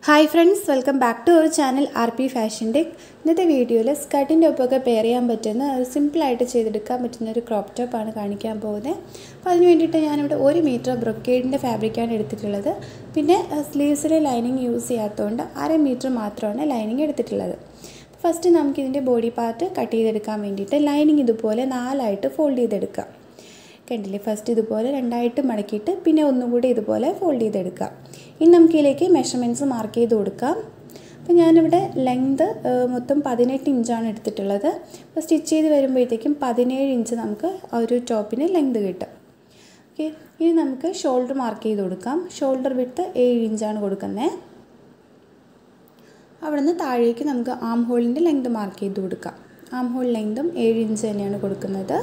hi friends welcome back to our channel R P fashion tech ഇന്നത്തെ വീഡിയോയിൽ സ്കർട്ടിൻ്റെ ഒപ്പമൊക്കെ pair ചെയ്യാൻ പറ്റുന്ന ഒരു സിമ്പിളായിട്ട് ചെയ്തെടുക്കാൻ പറ്റുന്ന ഒരു ക്രോപ്പ് ടോപ്പാണ് കാണിക്കാൻ പോകുന്നത് അപ്പോൾ അതിന് വേണ്ടിയിട്ട് ഞാനിവിടെ ഒരു മീറ്റർ ബ്രൊക്കേഡിൻ്റെ ഫാബ്രിക്കാണ് എടുത്തിട്ടുള്ളത് പിന്നെ സ്ലീവ്സിലെ ലൈനിങ് യൂസ് ചെയ്യാത്തതുകൊണ്ട് അര മീറ്റർ മാത്രമാണ് ലൈനിങ് എടുത്തിട്ടുള്ളത് ഫസ്റ്റ് നമുക്കിതിൻ്റെ ബോഡി പാർട്ട് കട്ട് ചെയ്തെടുക്കാൻ വേണ്ടിയിട്ട് ലൈനിങ് ഇതുപോലെ നാലായിട്ട് ഫോൾഡ് ചെയ്തെടുക്കാം കണ്ടില്ലേ ഫസ്റ്റ് ഇതുപോലെ രണ്ടായിട്ട് മടക്കിയിട്ട് പിന്നെ ഒന്നും കൂടി ഇതുപോലെ ഫോൾഡ് ചെയ്തെടുക്കാം ഇനി നമുക്ക് ഇതിലേക്ക് മെഷർമെൻറ്റ്സ് മാർക്ക് ചെയ്ത് കൊടുക്കാം അപ്പോൾ ഞാനിവിടെ ലെങ്ത് മൊത്തം പതിനെട്ട് ഇഞ്ചാണ് എടുത്തിട്ടുള്ളത് അപ്പോൾ സ്റ്റിച്ച് ചെയ്ത് വരുമ്പോഴത്തേക്കും പതിനേഴ് ഇഞ്ച് നമുക്ക് ആ ഒരു ടോപ്പിന് ലെങ്ത് കിട്ടും ഓക്കെ ഇനി നമുക്ക് ഷോൾഡർ മാർക്ക് ചെയ്ത് കൊടുക്കാം ഷോൾഡർ വിട്ട് ഏഴ് ഇഞ്ചാണ് കൊടുക്കുന്നത് അവിടെ നിന്ന് താഴേക്ക് നമുക്ക് ആം ഹോളിൻ്റെ ലെങ്ത് മാർക്ക് ചെയ്ത് കൊടുക്കാം ആം ഹോൾ ലെങ്തും ഏഴ് ഇഞ്ച് തന്നെയാണ് കൊടുക്കുന്നത്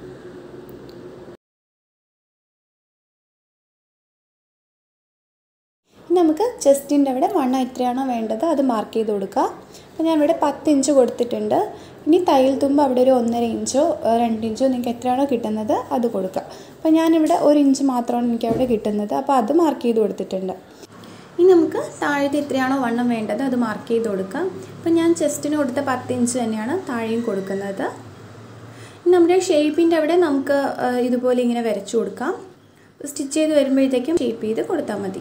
നമുക്ക് ചെസ്റ്റിൻ്റെ അവിടെ വണ്ണം എത്രയാണോ വേണ്ടത് അത് മാർക്ക് ചെയ്ത് കൊടുക്കുക അപ്പോൾ ഞാൻ ഇവിടെ പത്ത് ഇഞ്ച് കൊടുത്തിട്ടുണ്ട് ഇനി തയ്യൽ തുമ്പ് അവിടെ ഒരു ഒന്നര ഇഞ്ചോ രണ്ട് ഇഞ്ചോ നിങ്ങൾക്ക് എത്രയാണോ കിട്ടുന്നത് അത് കൊടുക്കുക അപ്പോൾ ഞാനിവിടെ ഒരു ഇഞ്ച് മാത്രമാണ് എനിക്ക് അവിടെ കിട്ടുന്നത് അപ്പോൾ അത് മാർക്ക് ചെയ്ത് കൊടുത്തിട്ടുണ്ട് ഇനി നമുക്ക് താഴത്തെ എത്രയാണോ വണ്ണം വേണ്ടത് അത് മാർക്ക് ചെയ്ത് കൊടുക്കാം അപ്പോൾ ഞാൻ ചെസ്റ്റിന് കൊടുത്ത പത്ത് ഇഞ്ച് തന്നെയാണ് താഴെയും കൊടുക്കുന്നത് നമ്മുടെ ഷേപ്പിൻ്റെ അവിടെ നമുക്ക് ഇതുപോലെ ഇങ്ങനെ വരച്ചു കൊടുക്കാം സ്റ്റിച്ച് ചെയ്ത് വരുമ്പോഴത്തേക്കും ഷേപ്പ് ചെയ്ത് കൊടുത്താൽ മതി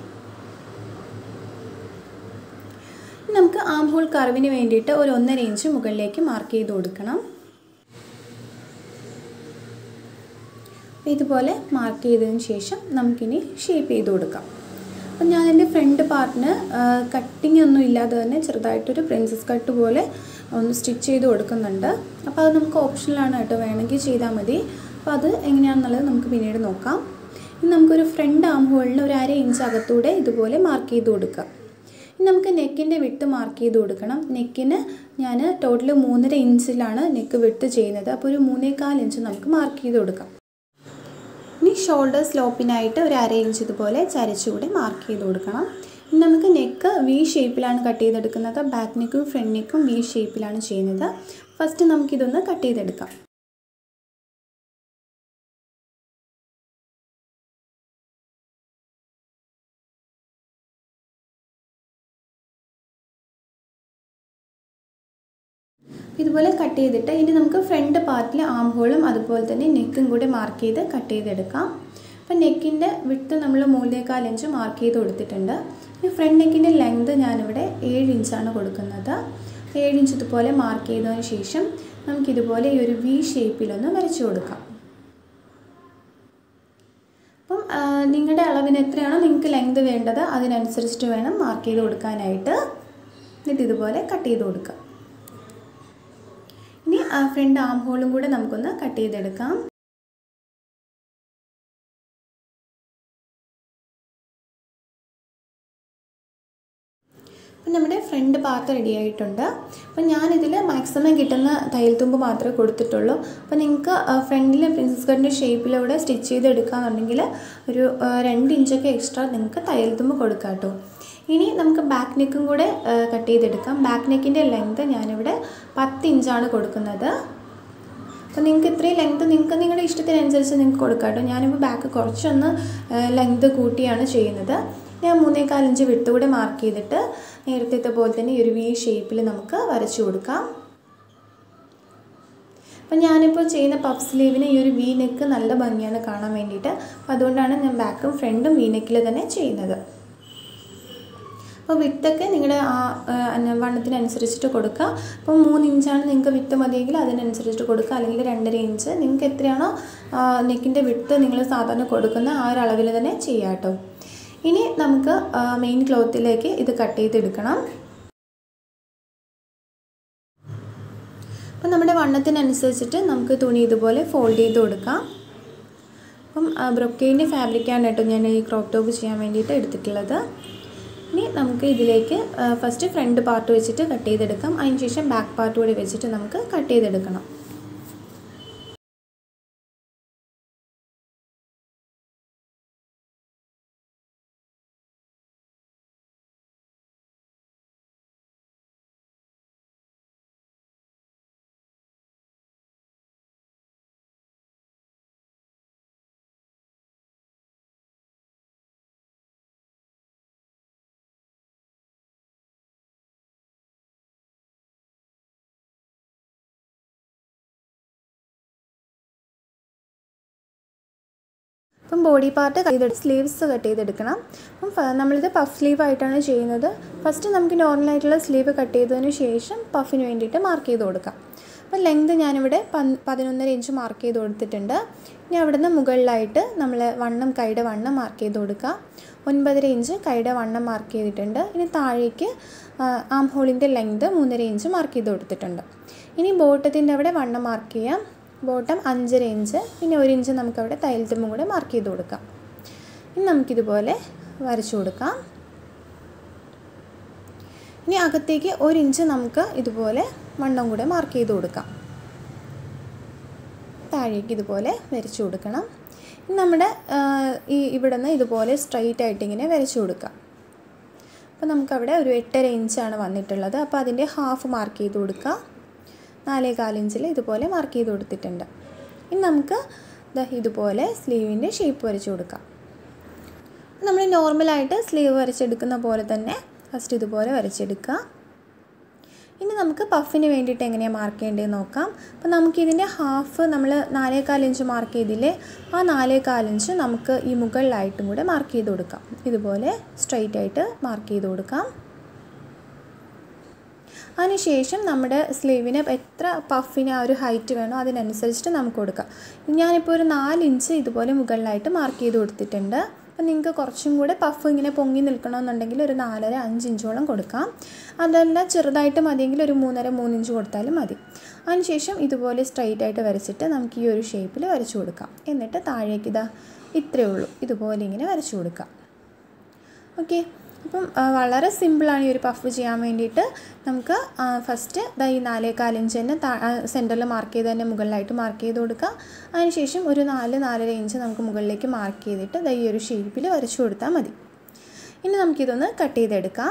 നമുക്ക് ആം ഹോൾ കർവിന് വേണ്ടിയിട്ട് ഒരു ഒന്നര ഇഞ്ച് മുകളിലേക്ക് മാർക്ക് ചെയ്ത് കൊടുക്കണം ഇതുപോലെ മാർക്ക് ചെയ്തതിന് ശേഷം നമുക്കിനി ഷേപ്പ് ചെയ്ത് കൊടുക്കാം അപ്പം ഞാൻ എൻ്റെ ഫ്രണ്ട് പാർട്ടിന് കട്ടിങ് ഒന്നും ഇല്ലാതെ തന്നെ ചെറുതായിട്ടൊരു പ്രിൻസസ് കട്ട് പോലെ ഒന്ന് സ്റ്റിച്ച് ചെയ്ത് കൊടുക്കുന്നുണ്ട് അപ്പോൾ അത് നമുക്ക് ഓപ്ഷനിലാണ് കേട്ടോ വേണമെങ്കിൽ ചെയ്താൽ മതി അപ്പോൾ അത് എങ്ങനെയാണെന്നുള്ളത് നമുക്ക് പിന്നീട് നോക്കാം ഇനി നമുക്കൊരു ഫ്രണ്ട് ആം ഹോളിന് ഒരു അര ഇഞ്ച് അകത്തൂടെ ഇതുപോലെ മാർക്ക് ചെയ്ത് കൊടുക്കാം ഇനി നമുക്ക് നെക്കിൻ്റെ വിട്ട് മാർക്ക് ചെയ്ത് കൊടുക്കണം നെക്കിന് ഞാൻ ടോട്ടൽ മൂന്നര ഇഞ്ചിലാണ് നെക്ക് വിട്ട് ചെയ്യുന്നത് അപ്പോൾ ഒരു മൂന്നേകാൽ ഇഞ്ച് നമുക്ക് മാർക്ക് ചെയ്ത് കൊടുക്കാം ഇനി ഷോൾഡർ സ്ലോപ്പിനായിട്ട് ഒരു അര ഇഞ്ച് ഇതുപോലെ ചരിച്ചുകൂടെ മാർക്ക് ചെയ്ത് കൊടുക്കണം ഇനി നമുക്ക് നെക്ക് വി ഷേപ്പിലാണ് കട്ട് ചെയ്തെടുക്കുന്നത് ബാക്ക് നെക്കും ഫ്രണ്ട് നെക്കും വി ഷേപ്പിലാണ് ചെയ്യുന്നത് ഫസ്റ്റ് നമുക്കിതൊന്ന് കട്ട് ചെയ്തെടുക്കാം ഇതുപോലെ കട്ട് ചെയ്തിട്ട് ഇനി നമുക്ക് ഫ്രണ്ട് പാർട്ടിൽ ആം ഹോളും അതുപോലെ തന്നെ നെക്കും കൂടി മാർക്ക് ചെയ്ത് കട്ട് ചെയ്തെടുക്കാം അപ്പം നെക്കിൻ്റെ വിട്ട് നമ്മൾ മൂന്നേകാൽ ഇഞ്ച് മാർക്ക് ചെയ്ത് കൊടുത്തിട്ടുണ്ട് ഈ ഫ്രണ്ട് നെക്കിൻ്റെ ലെങ്ത് ഞാനിവിടെ ഏഴ് ഇഞ്ചാണ് കൊടുക്കുന്നത് ഏഴ് ഇഞ്ച് ഇതുപോലെ മാർക്ക് ചെയ്തതിന് ശേഷം നമുക്കിതുപോലെ ഈ ഒരു വി ഷേപ്പിലൊന്ന് വരച്ചു കൊടുക്കാം അപ്പം നിങ്ങളുടെ അളവിന് എത്രയാണോ നിങ്ങൾക്ക് ലെങ്ത് വേണ്ടത് അതിനനുസരിച്ചിട്ട് വേണം മാർക്ക് ചെയ്ത് കൊടുക്കാനായിട്ട് എന്നിട്ട് ഇതുപോലെ കട്ട് ചെയ്ത് കൊടുക്കാം ഇനി ആ ഫ്രണ്ട് ആം ഹോളും കൂടെ നമുക്കൊന്ന് കട്ട് ചെയ്തെടുക്കാം അപ്പം നമ്മുടെ ഫ്രണ്ട് പാർട്ട് റെഡി ആയിട്ടുണ്ട് അപ്പം ഞാനിതിൽ മാക്സിമം കിട്ടുന്ന തയ്യൽ തുമ്പ് മാത്രമേ കൊടുത്തിട്ടുള്ളൂ അപ്പോൾ നിങ്ങൾക്ക് ഫ്രണ്ടിൽ പ്രിൻസസ് കട്ടിൻ്റെ ഷേപ്പിലൂടെ സ്റ്റിച്ച് ചെയ്തെടുക്കുകയാണെന്നുണ്ടെങ്കിൽ ഒരു രണ്ട് ഇഞ്ചൊക്കെ എക്സ്ട്രാ നിങ്ങൾക്ക് തയ്യൽ തുമ്പ് കൊടുക്കാം കേട്ടോ ഇനി നമുക്ക് ബാക്ക് നെക്കും കൂടെ കട്ട് ചെയ്തെടുക്കാം ബാക്ക് നെക്കിൻ്റെ ലെങ്ത് ഞാനിവിടെ പത്ത് ഇഞ്ചാണ് കൊടുക്കുന്നത് അപ്പോൾ നിങ്ങൾക്ക് ഇത്രയും ലെങ്ത് നിങ്ങൾക്ക് നിങ്ങളുടെ ഇഷ്ടത്തിനനുസരിച്ച് നിങ്ങൾക്ക് കൊടുക്കാം കേട്ടോ ഞാനിപ്പോൾ ബാക്ക് കുറച്ചൊന്ന് ലെങ്ത് കൂട്ടിയാണ് ചെയ്യുന്നത് ഞാൻ മൂന്നേകാൽ ഇഞ്ച് വിട്ടുകൂടെ മാർക്ക് ചെയ്തിട്ട് നേരത്തെ പോലെ തന്നെ ഈ ഒരു വി ഷേപ്പിൽ നമുക്ക് വരച്ചു കൊടുക്കാം അപ്പം ഞാനിപ്പോൾ ചെയ്യുന്ന പഫ് സ്ലീവിന് ഈ ഒരു വി നെക്ക് നല്ല ഭംഗിയാണ് കാണാൻ വേണ്ടിയിട്ട് അപ്പോൾ അതുകൊണ്ടാണ് ഞാൻ ബാക്കും ഫ്രണ്ടും വി നെക്കിൽ തന്നെ ചെയ്യുന്നത് അപ്പോൾ വിത്തൊക്കെ നിങ്ങളുടെ ആ വണ്ണത്തിനനുസരിച്ചിട്ട് കൊടുക്കുക അപ്പോൾ മൂന്ന് ഇഞ്ചാണ് നിങ്ങൾക്ക് വിത്ത് മതിയെങ്കിൽ അതിനനുസരിച്ചിട്ട് കൊടുക്കുക അല്ലെങ്കിൽ രണ്ടര ഇഞ്ച് നിങ്ങൾക്ക് എത്രയാണോ നെക്കിൻ്റെ വിത്ത് നിങ്ങൾ സാധാരണ കൊടുക്കുന്ന ആ ഒരു അളവിൽ തന്നെ ചെയ്യാം കേട്ടോ ഇനി നമുക്ക് മെയിൻ ക്ലോത്തിലേക്ക് ഇത് കട്ട് ചെയ്തെടുക്കണം അപ്പം നമ്മുടെ വണ്ണത്തിനനുസരിച്ചിട്ട് നമുക്ക് തുണി ഇതുപോലെ ഫോൾഡ് ചെയ്ത് കൊടുക്കാം അപ്പം ബ്രൊക്കേൻ്റെ ഫാബ്രിക്കാണ് കേട്ടോ ഞാൻ ഈ ക്രോപ്പ് ടോപ്പ് ചെയ്യാൻ വേണ്ടിയിട്ട് എടുത്തിട്ടുള്ളത് ഇനി നമുക്ക് ഇതിലേക്ക് ഫസ്റ്റ് ഫ്രണ്ട് പാർട്ട് വെച്ചിട്ട് കട്ട് ചെയ്തെടുക്കാം അതിനുശേഷം ബാക്ക് പാർട്ട് കൂടി വെച്ചിട്ട് നമുക്ക് കട്ട് ചെയ്തെടുക്കണം അപ്പം ബോഡി പാർട്ട് കട്ട് ചെയ്ത് സ്ലീവ്സ് കട്ട് ചെയ്തെടുക്കണം അപ്പം ഫ- നമ്മളിത് പഫ് സ്ലീവ് ആയിട്ടാണ് ചെയ്യുന്നത് ഫസ്റ്റ് നമുക്ക് നോർമലായിട്ടുള്ള സ്ലീവ് കട്ട് ചെയ്തതിന് ശേഷം പഫിന് വേണ്ടിയിട്ട് മാർക്ക് ചെയ്ത് കൊടുക്കാം അപ്പം ലെങ്ത് ഞാനിവിടെ പൻ പതിനൊന്നര ഇഞ്ച് മാർക്ക് ചെയ്ത് കൊടുത്തിട്ടുണ്ട് ഇനി അവിടുന്ന് മുകളിലായിട്ട് നമ്മൾ വണ്ണം കൈയുടെ വണ്ണം മാർക്ക് ചെയ്ത് കൊടുക്കുക ഒൻപതര ഇഞ്ച് കൈയുടെ വണ്ണം മാർക്ക് ചെയ്തിട്ടുണ്ട് ഇനി താഴേക്ക് ആം ഹോളിൻ്റെ ലെങ്ത് മൂന്നര ഇഞ്ച് മാർക്ക് ചെയ്ത് കൊടുത്തിട്ടുണ്ട് ഇനി ബോട്ടത്തിൻ്റെ അവിടെ വണ്ണം മാർക്ക് ചെയ്യാം ബോട്ടം അഞ്ചര ഇഞ്ച് പിന്നെ ഒരു ഇഞ്ച് നമുക്കവിടെ തയ്യൽത്തുമ്പും കൂടെ മാർക്ക് ചെയ്ത് കൊടുക്കാം ഇനി നമുക്കിതുപോലെ വരച്ചു കൊടുക്കാം ഇനി അകത്തേക്ക് ഒരു ഇഞ്ച് നമുക്ക് ഇതുപോലെ വണ്ണം കൂടെ മാർക്ക് ചെയ്ത് കൊടുക്കാം താഴേക്ക് ഇതുപോലെ വരച്ചു കൊടുക്കണം ഇനി നമ്മുടെ ആ, ഈ ഇവിടെ നിന്ന് ഇതുപോലെ സ്ട്രൈറ്റ് ആയിട്ട് ഇങ്ങനെ വരച്ചു കൊടുക്കാം അപ്പോൾ നമുക്കവിടെ ഒരു എട്ടര ഇഞ്ചാണ് വന്നിട്ടുള്ളത് അപ്പോൾ അതിൻ്റെ ഹാഫ് മാർക്ക് ചെയ്ത് കൊടുക്കുക നാലേ കാലിഞ്ചിൽ ഇതുപോലെ മാർക്ക് ചെയ്ത് കൊടുത്തിട്ടുണ്ട് ഇനി നമുക്ക് ദാ ഇതുപോലെ സ്ലീവിൻ്റെ ഷേപ്പ് വരച്ച് കൊടുക്കാം നമ്മൾ നോർമലായിട്ട് സ്ലീവ് വരച്ചെടുക്കുന്ന പോലെ തന്നെ ഫസ്റ്റ് ഇതുപോലെ വരച്ചെടുക്കുക ഇനി നമുക്ക് പഫിന് വേണ്ടിയിട്ട് എങ്ങനെയാണ് മാർക്ക് ചെയ്യേണ്ടതെന്ന് നോക്കാം അപ്പോൾ നമുക്ക് ഇതിൻ്റെ ഹാഫ് നമ്മൾ നാലേകാൽ ഇഞ്ച് മാർക്ക് ചെയ്തില്ലേ ആ നാലേകാൽ ഇഞ്ച് നമുക്ക് ഈ മുകളിലായിട്ടും കൂടെ മാർക്ക് ചെയ്ത് കൊടുക്കാം ഇതുപോലെ സ്ട്രൈറ്റ് ആയിട്ട് മാർക്ക് ചെയ്ത് കൊടുക്കാം അതിനുശേഷം നമ്മുടെ സ്ലീവിന് എത്ര പഫിന് ആ ഒരു ഹൈറ്റ് വേണോ അതിനനുസരിച്ചിട്ട് നമുക്ക് കൊടുക്കാം ഞാനിപ്പോൾ ഒരു നാല് ഇഞ്ച് ഇതുപോലെ മുകളിലായിട്ട് മാർക്ക് ചെയ്ത് കൊടുത്തിട്ടുണ്ട് അപ്പം നിങ്ങൾക്ക് കുറച്ചും കൂടെ പഫ് ഇങ്ങനെ പൊങ്ങി നിൽക്കണമെന്നുണ്ടെങ്കിൽ ഒരു നാലര അഞ്ച് ഇഞ്ചോളം കൊടുക്കാം അതല്ല ചെറുതായിട്ട് മതിയെങ്കിൽ ഒരു മൂന്നര മൂന്നിഞ്ച് കൊടുത്താലും മതി അതിനുശേഷം ഇതുപോലെ സ്ട്രൈറ്റ് ആയിട്ട് വരച്ചിട്ട് നമുക്ക് ഈ ഒരു ഷേപ്പിൽ വരച്ചു കൊടുക്കാം എന്നിട്ട് താഴേക്ക് ഇതാ ഇത്രയേ ഉള്ളൂ ഇതുപോലെ ഇങ്ങനെ വരച്ചു കൊടുക്കാം ഓക്കെ അപ്പം ആ, വളരെ സിമ്പിളാണ് ഈ ഒരു പഫ് ചെയ്യാൻ വേണ്ടിയിട്ട് നമുക്ക് ഫസ്റ്റ് ദാ ഈ നാലേകാൽ ഇഞ്ച് തന്നെ സെൻറ്ററിൽ മാർക്ക് ചെയ്ത് തന്നെ മുകളിലായിട്ട് മാർക്ക് ചെയ്ത് കൊടുക്കുക അതിനുശേഷം ഒരു നാല് നാലര ഇഞ്ച് നമുക്ക് മുകളിലേക്ക് മാർക്ക് ചെയ്തിട്ട് ദാ ഈ ഒരു ഷേപ്പിൽ വരച്ചു കൊടുത്താൽ മതി ഇനി നമുക്കിതൊന്ന് കട്ട് ചെയ്തെടുക്കാം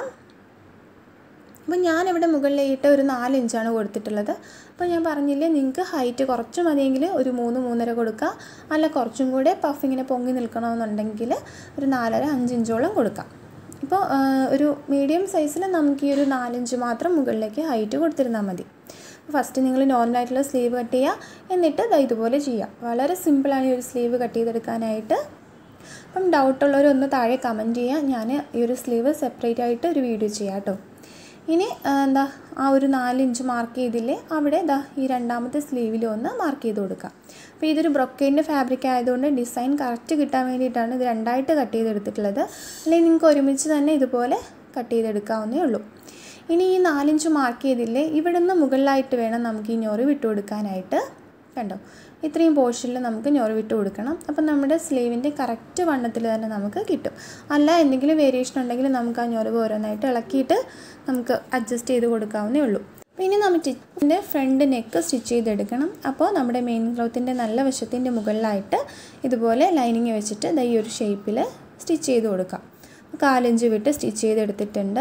അപ്പോൾ ഞാനിവിടെ മുകളിലായിട്ട് ഒരു നാല് ഇഞ്ചാണ് കൊടുത്തിട്ടുള്ളത് അപ്പോൾ ഞാൻ പറഞ്ഞില്ലേ നിങ്ങൾക്ക് ഹൈറ്റ് കുറച്ച് മതിയെങ്കിൽ ഒരു മൂന്ന് മൂന്നര കൊടുക്കുക അല്ല കുറച്ചും കൂടെ പഫ് ഇങ്ങനെ പൊങ്ങി നിൽക്കണമെന്നുണ്ടെങ്കിൽ ഒരു നാലര അഞ്ച് ഇഞ്ചോളം കൊടുക്കാം ഇപ്പോൾ ആ, ഒരു മീഡിയം സൈസിൽ നമുക്ക് ഈ ഒരു നാലിഞ്ച് മാത്രം മുകളിലേക്ക് ഹൈറ്റ് കൊടുത്തിരുന്നാൽ മതി ഫസ്റ്റ് നിങ്ങൾ നോർമലായിട്ടുള്ള സ്ലീവ് കട്ട് ചെയ്യുക എന്നിട്ട് ദാ ഇതുപോലെ ചെയ്യുക വളരെ സിമ്പിളാണ് ഈ ഒരു സ്ലീവ് കട്ട് ചെയ്തെടുക്കാനായിട്ട് അപ്പം ഡൗട്ടുള്ളവരൊന്ന് താഴെ കമൻറ്റ് ചെയ്യുക ഞാൻ ഈ ഒരു സ്ലീവ് സെപ്പറേറ്റ് ആയിട്ട് ഒരു വീഡിയോ ചെയ്യാം കേട്ടോ ഇനി ആ, എന്താ ആ ഒരു നാല് ഇഞ്ച് മാർക്ക് ചെയ്തില്ലേ അവിടെ ദാ ഈ രണ്ടാമത്തെ സ്ലീവിൽ ഒന്ന് മാർക്ക് ചെയ്ത് കൊടുക്കുക അപ്പോൾ ഇതൊരു ബ്രൊക്കേൻ്റെ ഫാബ്രിക് ആയതുകൊണ്ട് ഡിസൈൻ കറക്റ്റ് കിട്ടാൻ വേണ്ടിയിട്ടാണ് ഇത് രണ്ടായിട്ട് കട്ട് ചെയ്തെടുത്തിട്ടുള്ളത് അല്ലെങ്കിൽ നിങ്ങൾക്ക് ഒരുമിച്ച് തന്നെ ഇതുപോലെ കട്ട് ചെയ്തെടുക്കാവുന്നേ ഉള്ളൂ ഇനി ഈ നാലിഞ്ച് മാർക്ക് ചെയ്തില്ലേ ഇവിടെ നിന്ന് മുകളിലായിട്ട് വേണം നമുക്ക് ഈ ഞൊറി വിട്ടു കൊടുക്കാനായിട്ട് കണ്ടോ ഇത്രയും പോർഷനിൽ നമുക്ക് ഞൊറി വിട്ട് കൊടുക്കണം അപ്പം നമ്മുടെ സ്ലീവിൻ്റെ കറക്റ്റ് വണ്ണത്തിൽ തന്നെ നമുക്ക് കിട്ടും അല്ല എന്തെങ്കിലും വേരിയേഷൻ ഉണ്ടെങ്കിൽ നമുക്ക് ആ ഞൊറിവ് ഓരോന്നായിട്ട് ഇളക്കിയിട്ട് നമുക്ക് അഡ്ജസ്റ്റ് ചെയ്ത് കൊടുക്കാവുന്നേ ഉള്ളൂ അപ്പോൾ ഇനി നമ്മൾ സ്റ്റിച്ചിൻ്റെ ഫ്രണ്ട് നെക്ക് സ്റ്റിച്ച് ചെയ്തെടുക്കണം അപ്പോൾ നമ്മുടെ മെയിൻ ക്ലോത്തിൻ്റെ നല്ല വശത്തിൻ്റെ മുകളിലായിട്ട് ഇതുപോലെ ലൈനിങ് വെച്ചിട്ട് ദാ ഈ ഒരു ഷേപ്പിൽ സ്റ്റിച്ച് ചെയ്ത് കൊടുക്കാം കാലഞ്ച് വിട്ട് സ്റ്റിച്ച് ചെയ്തെടുത്തിട്ടുണ്ട്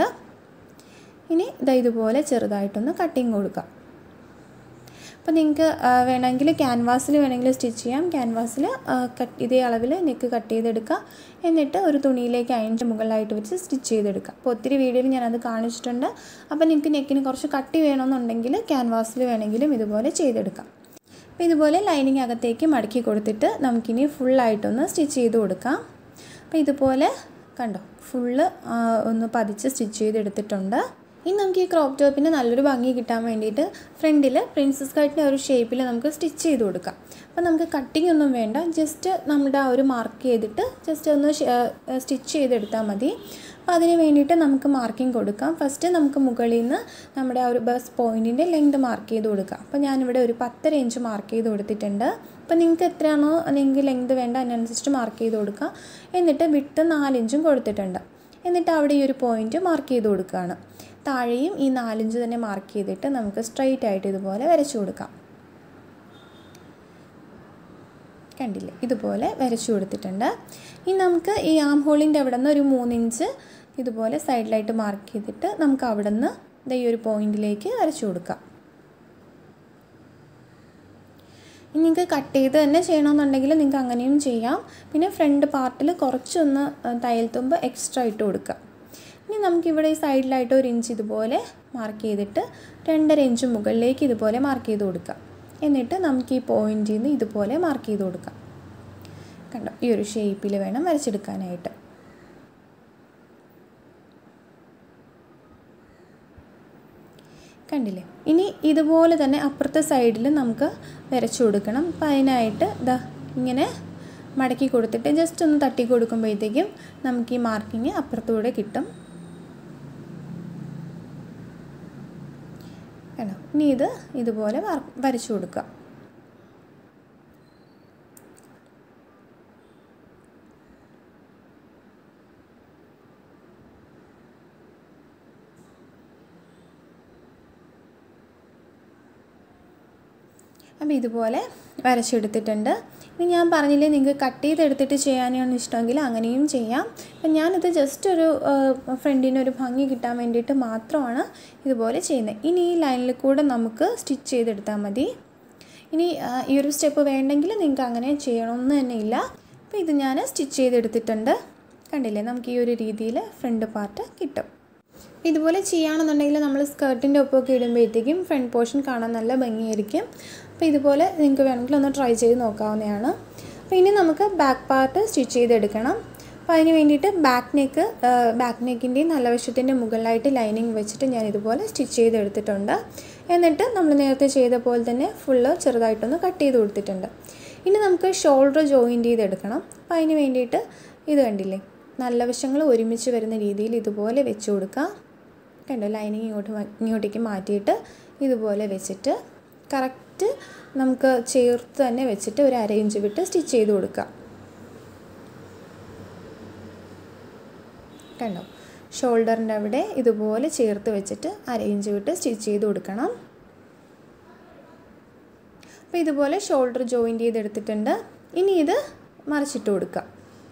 ഇനി ദാ ഇതുപോലെ ചെറുതായിട്ടൊന്ന് കട്ടിങ് കൊടുക്കാം അപ്പോൾ നിങ്ങൾക്ക് വേണമെങ്കിൽ ക്യാൻവാസിൽ വേണമെങ്കിൽ സ്റ്റിച്ച് ചെയ്യാം ക്യാൻവാസിൽ കട്ട് ഇതേ അളവിൽ നെക്ക് കട്ട് ചെയ്തെടുക്കുക എന്നിട്ട് ഒരു തുണിയിലേക്ക് അയണിൻ്റെ മുകളിലായിട്ട് വെച്ച് സ്റ്റിച്ച് ചെയ്തെടുക്കുക അപ്പോൾ ഒത്തിരി വീഡിയോയിൽ ഞാനത് കാണിച്ചിട്ടുണ്ട് അപ്പോൾ നിങ്ങൾക്ക് നെക്കിന് കുറച്ച് കട്ടി വേണമെന്നുണ്ടെങ്കിൽ ക്യാൻവാസിൽ വേണമെങ്കിലും ഇതുപോലെ ചെയ്തെടുക്കാം അപ്പോൾ ഇതുപോലെ ലൈനിങ് അകത്തേക്ക് മടക്കി കൊടുത്തിട്ട് നമുക്കിനി ഫുള്ളായിട്ടൊന്ന് സ്റ്റിച്ച് ചെയ്ത് കൊടുക്കാം അപ്പോൾ ഇതുപോലെ കണ്ടോ ഫുള്ള് ഒന്ന് പതിച്ച് സ്റ്റിച്ച് ചെയ്തെടുത്തിട്ടുണ്ട് ഇനി നമുക്ക് ഈ ക്രോപ്പ് ടോപ്പിന് നല്ലൊരു ഭംഗി കിട്ടാൻ വേണ്ടിയിട്ട് ഫ്രണ്ടിൽ പ്രിൻസസ് കട്ടിൻ്റെ ഒരു ഷേപ്പിൽ നമുക്ക് സ്റ്റിച്ച് ചെയ്ത് കൊടുക്കാം അപ്പോൾ നമുക്ക് കട്ടിംഗ് ഒന്നും വേണ്ട ജസ്റ്റ് നമ്മുടെ ആ ഒരു മാർക്ക് ചെയ്തിട്ട് ജസ്റ്റ് ഒന്ന് സ്റ്റിച്ച് ചെയ്തെടുത്താൽ മതി അപ്പോൾ അതിന് വേണ്ടിയിട്ട് നമുക്ക് മാർക്കിംഗ് കൊടുക്കാം ഫസ്റ്റ് നമുക്ക് മുകളിൽ നിന്ന് നമ്മുടെ ആ ഒരു ബസ് പോയിൻറ്റിൻ്റെ ലെങ്ത് മാർക്ക് ചെയ്ത് കൊടുക്കാം അപ്പോൾ ഞാനിവിടെ ഒരു പത്തര ഇഞ്ച് മാർക്ക് ചെയ്ത് കൊടുത്തിട്ടുണ്ട് അപ്പോൾ നിങ്ങൾക്ക് എത്രയാണോ നിങ്ങൾക്ക് ലെങ്ത് വേണ്ട അതിനനുസരിച്ച് മാർക്ക് ചെയ്ത് കൊടുക്കുക എന്നിട്ട് വിട്ട് നാലിഞ്ചും കൊടുത്തിട്ടുണ്ട് എന്നിട്ട് അവിടെ ഈ ഒരു പോയിൻറ്റ് മാർക്ക് ചെയ്ത് കൊടുക്കുകയാണ് താഴെയും ഈ നാലിഞ്ച് തന്നെ മാർക്ക് ചെയ്തിട്ട് നമുക്ക് സ്ട്രൈറ്റ് ആയിട്ട് ഇതുപോലെ വരച്ചു കൊടുക്കാം കണ്ടില്ലേ ഇതുപോലെ വരച്ചു കൊടുത്തിട്ടുണ്ട് ഇനി നമുക്ക് ഈ ആം ഹോളിൻ്റെ അവിടെ നിന്ന് ഒരു മൂന്നിഞ്ച് ഇതുപോലെ സൈഡിലായിട്ട് മാർക്ക് ചെയ്തിട്ട് നമുക്ക് അവിടെ നിന്ന് ഈ ഒരു പോയിന്റിലേക്ക് വരച്ചു കൊടുക്കാം ഇനി നിങ്ങൾക്ക് കട്ട് ചെയ്ത് തന്നെ ചെയ്യണമെന്നുണ്ടെങ്കിൽ നിങ്ങൾക്ക് അങ്ങനെയും ചെയ്യാം പിന്നെ ഫ്രണ്ട് പാർട്ടിൽ കുറച്ചൊന്ന് തയ്യൽ തുമ്പ് എക്സ്ട്രാ ഇട്ട് കൊടുക്കുക ഇനി നമുക്കിവിടെ ഈ സൈഡിലായിട്ട് ഒരു ഇഞ്ച് ഇതുപോലെ മാർക്ക് ചെയ്തിട്ട് രണ്ടര ഇഞ്ച് മുകളിലേക്ക് ഇതുപോലെ മാർക്ക് ചെയ്ത് കൊടുക്കാം എന്നിട്ട് നമുക്ക് ഈ പോയിന്റിൽ നിന്ന് ഇതുപോലെ മാർക്ക് ചെയ്ത് കൊടുക്കാം കണ്ടോ ഈ ഒരു ഷേപ്പിൽ വേണം വരച്ചെടുക്കാനായിട്ട് കണ്ടില്ലേ ഇനി ഇതുപോലെ തന്നെ അപ്പുറത്തെ സൈഡിൽ നമുക്ക് വരച്ചു കൊടുക്കണം അപ്പം അതിനായിട്ട് ഇതാ ഇങ്ങനെ മടക്കി കൊടുത്തിട്ട് ജസ്റ്റ് ഒന്ന് തട്ടി കൊടുക്കുമ്പോഴത്തേക്കും നമുക്ക് ഈ മാർക്കിങ് അപ്പുറത്തൂടെ കിട്ടും കണ്ടോ ഇനി ഇത് ഇതുപോലെ വരച്ചു കൊടുക്കുക അപ്പോൾ ഇതുപോലെ വരച്ചെടുത്തിട്ടുണ്ട് ഇനി ഞാൻ പറഞ്ഞില്ലേ നിങ്ങൾക്ക് കട്ട് ചെയ്തെടുത്തിട്ട് ചെയ്യാനാണ് ഇഷ്ടമെങ്കിൽ അങ്ങനെയും ചെയ്യാം അപ്പം ഞാനിത് ജസ്റ്റ് ഒരു ഫ്രണ്ടിന് ഒരു ഭംഗി കിട്ടാൻ വേണ്ടിയിട്ട് മാത്രമാണ് ഇതുപോലെ ചെയ്യുന്നത് ഇനി ഈ ലൈനിൽ കൂടെ നമുക്ക് സ്റ്റിച്ച് ചെയ്തെടുത്താൽ മതി ഇനി ഈ ഒരു സ്റ്റെപ്പ് വേണ്ടെങ്കിൽ നിങ്ങൾക്ക് അങ്ങനെ ചെയ്യണമെന്ന് തന്നെ ഇല്ല അപ്പോൾ ഇത് ഞാൻ സ്റ്റിച്ച് ചെയ്തെടുത്തിട്ടുണ്ട് കണ്ടില്ലേ നമുക്ക് ഈ ഒരു രീതിയിൽ ഫ്രണ്ട് പാർട്ട് കിട്ടും ഇതുപോലെ ചെയ്യുകയാണെന്നുണ്ടെങ്കിൽ നമ്മൾ സ്കേർട്ടിൻ്റെ ഒപ്പമൊക്കെ ഇടുമ്പോഴത്തേക്കും ഫ്രണ്ട് പോർഷൻ കാണാൻ നല്ല ഭംഗിയായിരിക്കും അപ്പോൾ ഇതുപോലെ നിങ്ങൾക്ക് വേണമെങ്കിൽ ഒന്ന് ട്രൈ ചെയ്ത് നോക്കാവുന്നതാണ് അപ്പോൾ ഇനി നമുക്ക് ബാക്ക് പാർട്ട് സ്റ്റിച്ച് ചെയ്തെടുക്കണം അപ്പോൾ അതിന് വേണ്ടിയിട്ട് ബാക്ക് നെക്ക് ബാക്ക് നെക്കിൻ്റെയും നല്ല വശത്തിൻ്റെ മുകളിലായിട്ട് ലൈനിങ് വെച്ചിട്ട് ഞാൻ ഇതുപോലെ സ്റ്റിച്ച് ചെയ്തെടുത്തിട്ടുണ്ട് എന്നിട്ട് നമ്മൾ നേരത്തെ ചെയ്ത പോലെ തന്നെ ഫുള്ള് ചെറുതായിട്ടൊന്ന് കട്ട് ചെയ്ത് കൊടുത്തിട്ടുണ്ട് ഇനി നമുക്ക് ഷോൾഡർ ജോയിൻറ്റ് ചെയ്തെടുക്കണം അപ്പോൾ അതിന് വേണ്ടിയിട്ട് ഇത് കണ്ടില്ലേ നല്ല വശങ്ങൾ ഒരുമിച്ച് വരുന്ന രീതിയിൽ ഇതുപോലെ വെച്ച് കൊടുക്കുക കണ്ടോ ലൈനിങ് ഇങ്ങോട്ട് ഇങ്ങോട്ടേക്ക് മാറ്റിയിട്ട് ഇതുപോലെ വെച്ചിട്ട് കറക്റ്റ് നമുക്ക് ചേർത്ത് തന്നെ വെച്ചിട്ട് ഒരു അര ഇഞ്ച് വിട്ട് സ്റ്റിച്ച് ചെയ്ത് കൊടുക്കുക കണ്ടോ ഷോൾഡറിൻ്റെ അവിടെ ഇതുപോലെ ചേർത്ത് വെച്ചിട്ട് അര ഇഞ്ച് വിട്ട് സ്റ്റിച്ച് ചെയ്ത് കൊടുക്കണം അപ്പോൾ ഇതുപോലെ ഷോൾഡർ ജോയിൻറ്റ് ചെയ്തെടുത്തിട്ടുണ്ട് ഇനി ഇത് മറിച്ചിട്ട് കൊടുക്കുക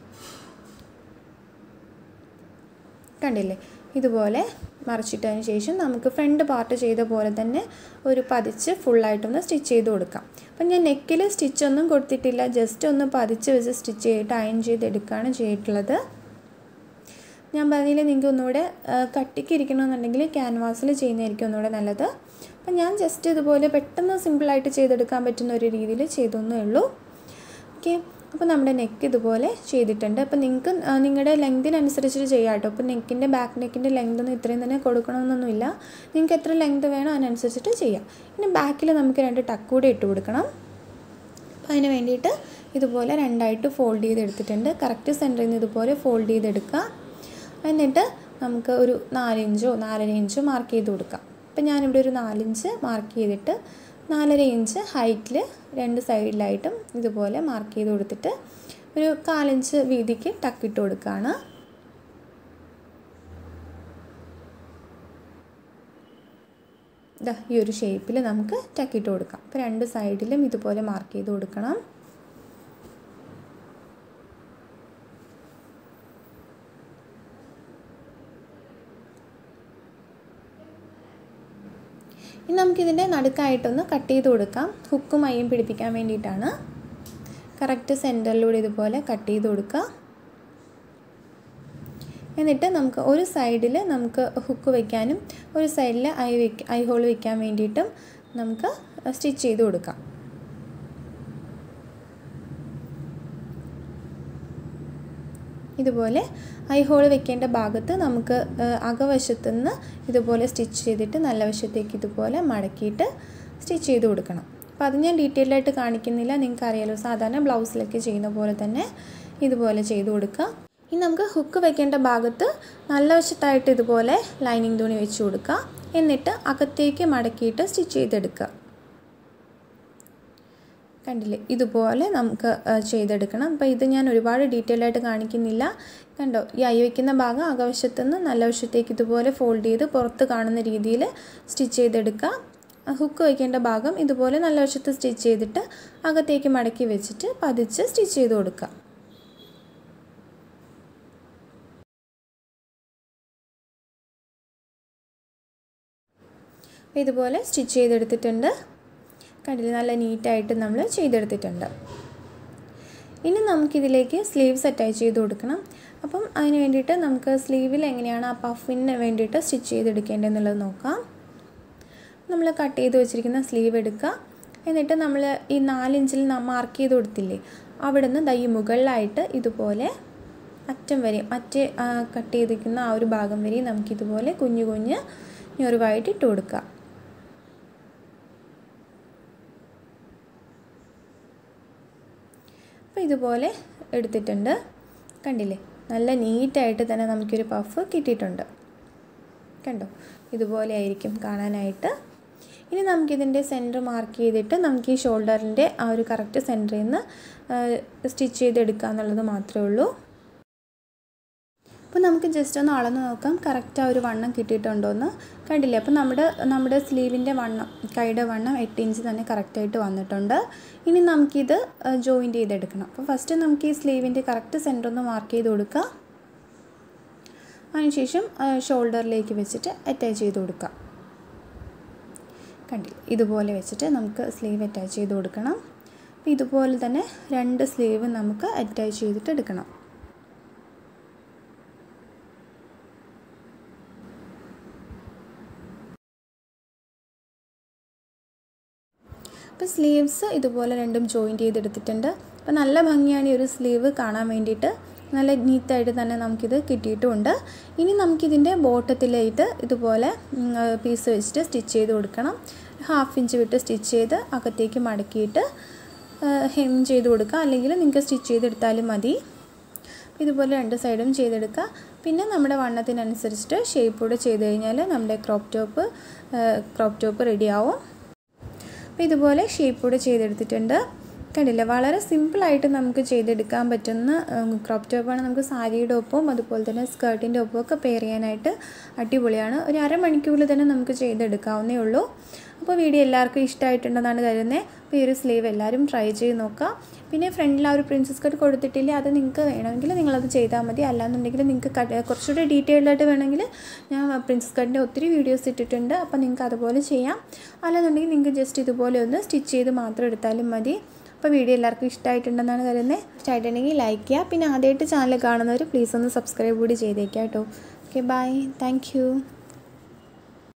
കണ്ടില്ലേ ഇതുപോലെ മറിച്ചിട്ടതിന് ശേഷം നമുക്ക് ഫ്രണ്ട് പാർട്ട് ചെയ്ത പോലെ തന്നെ ഒരു പതിച്ച് ഫുള്ളായിട്ടൊന്ന് സ്റ്റിച്ച് ചെയ്ത് കൊടുക്കാം അപ്പം ഞാൻ നെക്കിൽ സ്റ്റിച്ചൊന്നും കൊടുത്തിട്ടില്ല ജസ്റ്റ് ഒന്ന് പതിച്ച് വെച്ച് സ്റ്റിച്ച് ചെയ്തിട്ട് അയൺ ചെയ്തെടുക്കുകയാണ് ചെയ്തിട്ടുള്ളത് ഞാൻ പറഞ്ഞില്ല നിങ്ങൾക്ക് ഒന്നുകൂടെ കട്ടിക്ക് ഇരിക്കണമെന്നുണ്ടെങ്കിൽ ക്യാൻവാസിൽ ചെയ്യുന്നതായിരിക്കും ഒന്നുകൂടെ നല്ലത് അപ്പം ഞാൻ ജസ്റ്റ് ഇതുപോലെ പെട്ടെന്ന് സിമ്പിളായിട്ട് ചെയ്തെടുക്കാൻ പറ്റുന്ന ഒരു രീതിയിൽ ചെയ്തൊന്നേ ഉള്ളൂ ഓക്കെ അപ്പോൾ നമ്മുടെ നെക്ക് ഇതുപോലെ ചെയ്തിട്ടുണ്ട് അപ്പോൾ നിങ്ങൾക്ക് നിങ്ങളുടെ ലെങ്തിനനുസരിച്ചിട്ട് ചെയ്യാം കേട്ടോ അപ്പോൾ നെക്കിൻ്റെ ബാക്ക് നെക്കിൻ്റെ ലെങ്ത് ഒന്നും ഇത്രയും തന്നെ കൊടുക്കണമെന്നൊന്നുമില്ല നിങ്ങൾക്ക് എത്ര ലെങ്ത് വേണോ അതിനനുസരിച്ചിട്ട് ചെയ്യാം ഇനി ബാക്കിൽ നമുക്ക് രണ്ട് ടക്ക് കൂടെ ഇട്ട് കൊടുക്കണം അപ്പോൾ അതിന് വേണ്ടിയിട്ട് ഇതുപോലെ രണ്ടായിട്ട് ഫോൾഡ് ചെയ്തെടുത്തിട്ടുണ്ട് കറക്റ്റ് സെൻറ്ററിൽ നിന്ന് ഇതുപോലെ ഫോൾഡ് ചെയ്തെടുക്കുക എന്നിട്ട് നമുക്ക് ഒരു നാലിഞ്ചോ നാലര ഇഞ്ചോ മാർക്ക് ചെയ്ത് കൊടുക്കാം അപ്പോൾ ഞാനിവിടെ ഒരു നാലിഞ്ച് മാർക്ക് ചെയ്തിട്ട് നാലര ഇഞ്ച് ഹൈറ്റിൽ രണ്ട് സൈഡിലായിട്ടും ഇതുപോലെ മാർക്ക് ചെയ്ത് കൊടുത്തിട്ട് ഒരു കാലിഞ്ച് വീതിക്ക് ടക്കിട്ട് കൊടുക്കുകയാണ് ഇതാ ഈ ഒരു ഷേപ്പിൽ നമുക്ക് ടക്കിട്ട് കൊടുക്കാം അപ്പോൾ രണ്ട് സൈഡിലും ഇതുപോലെ മാർക്ക് ചെയ്ത് കൊടുക്കണം ഇനി നമുക്കിതിൻ്റെ നടുക്കായിട്ടൊന്ന് കട്ട് ചെയ്ത് കൊടുക്കാം ഹുക്കും മയ്യും പിടിപ്പിക്കാൻ വേണ്ടിയിട്ടാണ് കറക്റ്റ് സെൻറ്ററിലൂടെ ഇതുപോലെ കട്ട് ചെയ്ത് കൊടുക്കുക എന്നിട്ട് നമുക്ക് ഒരു സൈഡിൽ നമുക്ക് ഹുക്ക് വയ്ക്കാനും ഒരു സൈഡിൽ ഐ വെക്ക ഐ ഹോൾ വയ്ക്കാൻ വേണ്ടിയിട്ടും നമുക്ക് സ്റ്റിച്ച് ചെയ്ത് കൊടുക്കാം ഇതുപോലെ ഐ ഹോൾ വെക്കേണ്ട ഭാഗത്ത് നമുക്ക് അകവശത്തു നിന്ന് ഇതുപോലെ സ്റ്റിച്ച് ചെയ്തിട്ട് നല്ല വശത്തേക്ക് ഇതുപോലെ മടക്കിയിട്ട് സ്റ്റിച്ച് ചെയ്ത് കൊടുക്കണം അപ്പോൾ അത് ഞാൻ ഡീറ്റെയിൽ ആയിട്ട് കാണിക്കുന്നില്ല നിങ്ങൾക്ക് അറിയാലോ സാധാരണ ബ്ലൗസിലൊക്കെ ചെയ്യുന്ന പോലെ തന്നെ ഇതുപോലെ ചെയ്ത് കൊടുക്കുക ഇനി നമുക്ക് ഹുക്ക് വെക്കേണ്ട ഭാഗത്ത് നല്ല വശത്തായിട്ട് ഇതുപോലെ ലൈനിങ് തുണി വെച്ച് കൊടുക്കുക എന്നിട്ട് അകത്തേക്ക് മടക്കിയിട്ട് സ്റ്റിച്ച് ചെയ്തെടുക്കുക കണ്ടില്ലേ ഇതുപോലെ നമുക്ക് ചെയ്തെടുക്കണം അപ്പോൾ ഇത് ഞാൻ ഒരുപാട് ഡീറ്റെയിൽ ആയിട്ട് കാണിക്കുന്നില്ല കണ്ടോ ഈ അയ വയ്ക്കുന്ന ഭാഗം അകവശത്തുനിന്ന് നല്ല വശത്തേക്ക് ഇതുപോലെ ഫോൾഡ് ചെയ്ത് പുറത്ത് കാണുന്ന രീതിയിൽ സ്റ്റിച്ച് ചെയ്തെടുക്കുക ഹുക്ക് വയ്ക്കേണ്ട ഭാഗം ഇതുപോലെ നല്ല വശത്ത് സ്റ്റിച്ച് ചെയ്തിട്ട് അകത്തേക്ക് മടക്കി വെച്ചിട്ട് പതിച്ച് സ്റ്റിച്ച് ചെയ്ത് കൊടുക്കുക ഇതുപോലെ സ്റ്റിച്ച് ചെയ്തെടുത്തിട്ടുണ്ട് കണ്ടില്ല നല്ല നീറ്റായിട്ട് നമ്മൾ ചെയ്തെടുത്തിട്ടുണ്ട് ഇനി നമുക്കിതിലേക്ക് സ്ലീവ്സ് അറ്റാച്ച് ചെയ്ത് കൊടുക്കണം അപ്പം അതിന് വേണ്ടിയിട്ട് നമുക്ക് സ്ലീവിൽ എങ്ങനെയാണ് ആ പഫിന് വേണ്ടിയിട്ട് സ്റ്റിച്ച് ചെയ്തെടുക്കേണ്ടതെന്നുള്ളത് നോക്കാം നമ്മൾ കട്ട് ചെയ്ത് വെച്ചിരിക്കുന്ന സ്ലീവ് എടുക്കുക എന്നിട്ട് നമ്മൾ ഈ നാലിഞ്ചിൽ മാർക്ക് ചെയ്ത് കൊടുത്തില്ലേ അവിടെ നിന്ന് ദൈ മുകളിലായിട്ട് ഇതുപോലെ അറ്റം വരെ മറ്റേ കട്ട് ചെയ്തിരിക്കുന്ന ആ ഒരു ഭാഗം വരെ നമുക്കിതുപോലെ കുഞ്ഞു കുഞ്ഞ് ഞൊറിവായിട്ട് ഇട്ട് കൊടുക്കാം അപ്പോൾ ഇതുപോലെ എടുത്തിട്ടുണ്ട് കണ്ടില്ലേ നല്ല നീറ്റായിട്ട് തന്നെ നമുക്കൊരു പഫ് കിട്ടിയിട്ടുണ്ട് കണ്ടോ ഇതുപോലെ ആയിരിക്കും കാണാനായിട്ട് ഇനി നമുക്കിതിൻ്റെ സെൻറ്റർ മാർക്ക് ചെയ്തിട്ട് നമുക്ക് ഈ ഷോൾഡറിൻ്റെ ആ ഒരു കറക്റ്റ് സെൻറ്ററിൽ നിന്ന് സ്റ്റിച്ച് ചെയ്തെടുക്കുക എന്നുള്ളത് മാത്രമേ ഉള്ളൂ അപ്പോൾ നമുക്ക് ജസ്റ്റ് ഒന്ന് അളന്ന് നോക്കാം കറക്റ്റ് ആ ഒരു വണ്ണം കിട്ടിയിട്ടുണ്ടോ എന്ന് കണ്ടില്ലേ അപ്പോൾ നമ്മുടെ നമ്മുടെ സ്ലീവിൻ്റെ വണ്ണം കൈയുടെ വണ്ണം എട്ട് ഇഞ്ച് തന്നെ കറക്റ്റായിട്ട് വന്നിട്ടുണ്ട് ഇനി നമുക്കിത് ജോയിൻറ്റ് ചെയ്തെടുക്കണം അപ്പോൾ ഫസ്റ്റ് നമുക്ക് ഈ സ്ലീവിൻ്റെ കറക്റ്റ് സെൻറ്റർ ഒന്ന് മാർക്ക് ചെയ്ത് കൊടുക്കുക അതിനുശേഷം ഷോൾഡറിലേക്ക് വെച്ചിട്ട് അറ്റാച്ച് ചെയ്ത് കൊടുക്കാം കണ്ടില്ല ഇതുപോലെ വെച്ചിട്ട് നമുക്ക് സ്ലീവ് അറ്റാച്ച് ചെയ്ത് കൊടുക്കണം അപ്പോൾ ഇതുപോലെ തന്നെ രണ്ട് സ്ലീവ് നമുക്ക് അറ്റാച്ച് ചെയ്തിട്ട് എടുക്കണം അപ്പോൾ സ്ലീവ്സ് ഇതുപോലെ രണ്ടും ജോയിൻറ്റ് ചെയ്തെടുത്തിട്ടുണ്ട് അപ്പോൾ നല്ല ഭംഗിയാണ് ഈ ഒരു സ്ലീവ് കാണാൻ വേണ്ടിയിട്ട് നല്ല നീറ്റായിട്ട് തന്നെ നമുക്കിത് കിട്ടിയിട്ടുമുണ്ട് ഇനി നമുക്കിതിൻ്റെ ബോട്ടത്തിലായിട്ട് ഇതുപോലെ പീസ് വെച്ചിട്ട് സ്റ്റിച്ച് ചെയ്ത് കൊടുക്കണം ഹാഫ് ഇഞ്ച് വിട്ട് സ്റ്റിച്ച് ചെയ്ത് അകത്തേക്ക് മടക്കിയിട്ട് ഹെം ചെയ്ത് കൊടുക്കുക അല്ലെങ്കിൽ നിങ്ങൾക്ക് സ്റ്റിച്ച് ചെയ്തെടുത്താലും മതി ഇതുപോലെ രണ്ട് സൈഡും ചെയ്തെടുക്കുക പിന്നെ നമ്മുടെ വണ്ണത്തിനനുസരിച്ചിട്ട് ഷേപ്പ് കൂടെ ചെയ്ത് കഴിഞ്ഞാൽ നമ്മുടെ ക്രോപ്പ് ടോപ്പ് ക്രോപ്പ് ടോപ്പ് റെഡിയാവും അപ്പോൾ ഇതുപോലെ ഷേപ്പ് കൂടെ ചെയ്തെടുത്തിട്ടുണ്ട് കണ്ടില്ല വളരെ സിമ്പിളായിട്ട് നമുക്ക് ചെയ്തെടുക്കാൻ പറ്റുന്ന ക്രോപ്പ് ടോപ്പാണ് നമുക്ക് സാരിയുടെ ഒപ്പവും അതുപോലെ തന്നെ സ്കേർട്ടിൻ്റെ ഒപ്പവും ഒക്കെ പെയർ ചെയ്യാനായിട്ട് അടിപൊളിയാണ് ഒരു അരമണിക്കൂറിൽ തന്നെ നമുക്ക് ചെയ്തെടുക്കാവുന്നേ ഉള്ളൂ അപ്പോൾ വീഡിയോ എല്ലാവർക്കും ഇഷ്ടമായിട്ടുണ്ടെന്നാണ് കരുതുന്നത് അപ്പോൾ ഈ ഒരു സ്ലീവ് എല്ലാവരും ട്രൈ ചെയ്ത് നോക്കുക പിന്നെ ഫ്രണ്ടിൽ ആ ഒരു പ്രിൻസസ് കട്ട് കൊടുത്തിട്ടില്ല അത് നിങ്ങൾക്ക് വേണമെങ്കിൽ നിങ്ങളത് ചെയ്താൽ മതി അല്ലാന്നുണ്ടെങ്കിൽ നിങ്ങൾക്ക് കട്ട് കുറച്ചുകൂടെ ഡീറ്റെയിൽഡ് ആയിട്ട് വേണമെങ്കിൽ ഞാൻ പ്രിൻസസ് കട്ടിൻ്റെ ഒത്തിരി വീഡിയോസ് ഇട്ടിട്ടുണ്ട് അപ്പോൾ നിങ്ങൾക്ക് അതുപോലെ ചെയ്യാം അല്ലാന്നുണ്ടെങ്കിൽ നിങ്ങൾക്ക് ജസ്റ്റ് ഇതുപോലെ ഒന്ന് സ്റ്റിച്ച് ചെയ്ത് മാത്രം എടുത്താലും മതി അപ്പോൾ വീഡിയോ എല്ലാവർക്കും ഇഷ്ടമായിട്ടുണ്ടെന്നാണ് കരുതുന്നത് ഇഷ്ടമായിട്ടുണ്ടെങ്കിൽ ലൈക്ക് ചെയ്യുക പിന്നെ ആദ്യമായിട്ട് ചാനൽ കാണുന്നവർ പ്ലീസ് ഒന്ന് സബ്സ്ക്രൈബ് കൂടി ചെയ്തേക്കാം കേട്ടോ ഓക്കെ ബൈ താങ്ക്